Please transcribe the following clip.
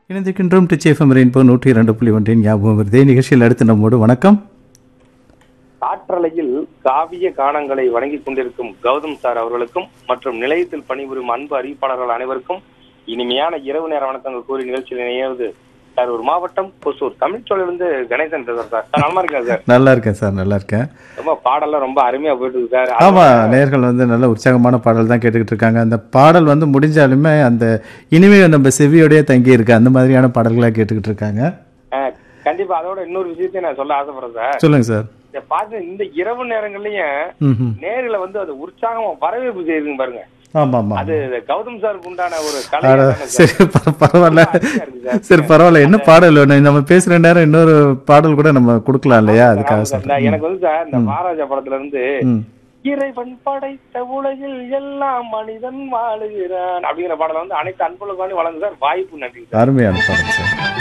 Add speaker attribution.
Speaker 1: இணைந்திருக்கின்றோம் டிச்சிஎஃப்எம் ரெயின்போ நூற்றி இரண்டு புள்ளி ஒன்றின் ஞாபகம் வருதே நிகழ்ச்சியில் அடுத்து நம்மோடு வணக்கம்
Speaker 2: காற்றலையில் காவிய கானங்களை வழங்கிக் கொண்டிருக்கும் கௌதம் சார் அவர்களுக்கும் மற்றும் நிலையத்தில் பணிபுரியும் அன்பு அறிவிப்பாளர்கள் அனைவருக்கும் இனிமையான இரவு நேர வணக்கங்கள் கூறி நிகழ்ச்சியில் இணைவது சார் ஒரு மாவட்டம் கொசூர் தமிழ்ச்சோழிலிருந்து கணேசன் பேசுறேன் சார் சார் நல்லா இருக்கேன் சார்
Speaker 1: நல்லா இருக்கேன் சார் நல்லா இருக்கேன்
Speaker 2: ரொம்ப பாடல்லாம் ரொம்ப அருமையா போயிட்டு இருக்கு சார்
Speaker 1: ஆமா நேர்கள் வந்து நல்ல உற்சாகமான பாடல் தான் கேட்டுக்கிட்டு இருக்காங்க அந்த பாடல் வந்து முடிஞ்சாலுமே அந்த இனிமே நம்ம செவியோடயே தங்கி இருக்கு அந்த மாதிரியான பாடல்களா கேட்டுக்கிட்டு இருக்காங்க
Speaker 2: அஹ், கண்டிப்பா அதோட இன்னொரு விஷயத்தையும் நான் சொல்ல ஆசைப்படுறேன் சார்
Speaker 1: சொல்லுங்க சார்
Speaker 2: இந்த பாட்டு இந்த இரவு நேரங்கள்லயும்
Speaker 1: ம்
Speaker 2: நேர்ல வந்து அது உற்சாகமா வரவேற்பு செய்யுங்க பாருங்க
Speaker 1: ஆமா ஆமா
Speaker 2: அது கௌதம் சாருக்கு உண்டான ஒரு கலை
Speaker 1: அட,
Speaker 2: தானே சார்.
Speaker 1: சரி பர- பரவாயில்ல
Speaker 2: அருமையா இருக்கு சார்.
Speaker 1: சரி பரவாயில்ல என்ன பாடல் வேணும் நம்ம பேசுற நேரம் இன்னொரு பாடல் கூட நம்ம கொடுக்கலாம் இல்லையா
Speaker 2: ஆமா
Speaker 1: அதுக்காக
Speaker 2: சார்.
Speaker 1: சொல்றேன்
Speaker 2: இந்த- எனக்கு வந்து சார் இந்த மகாராஜா படத்துல இருந்து
Speaker 1: ம்.
Speaker 2: இறைவன் படைத்த உலகில் எல்லாம் மனிதன் வாழுகிறான் அப்படிங்கிற பாடல வந்து அனைத்து அன்புகளுக்காண்டி வழங்கு சார் வாய்ப்பு நன்றி சார்
Speaker 1: அருமையான பாடல் சார்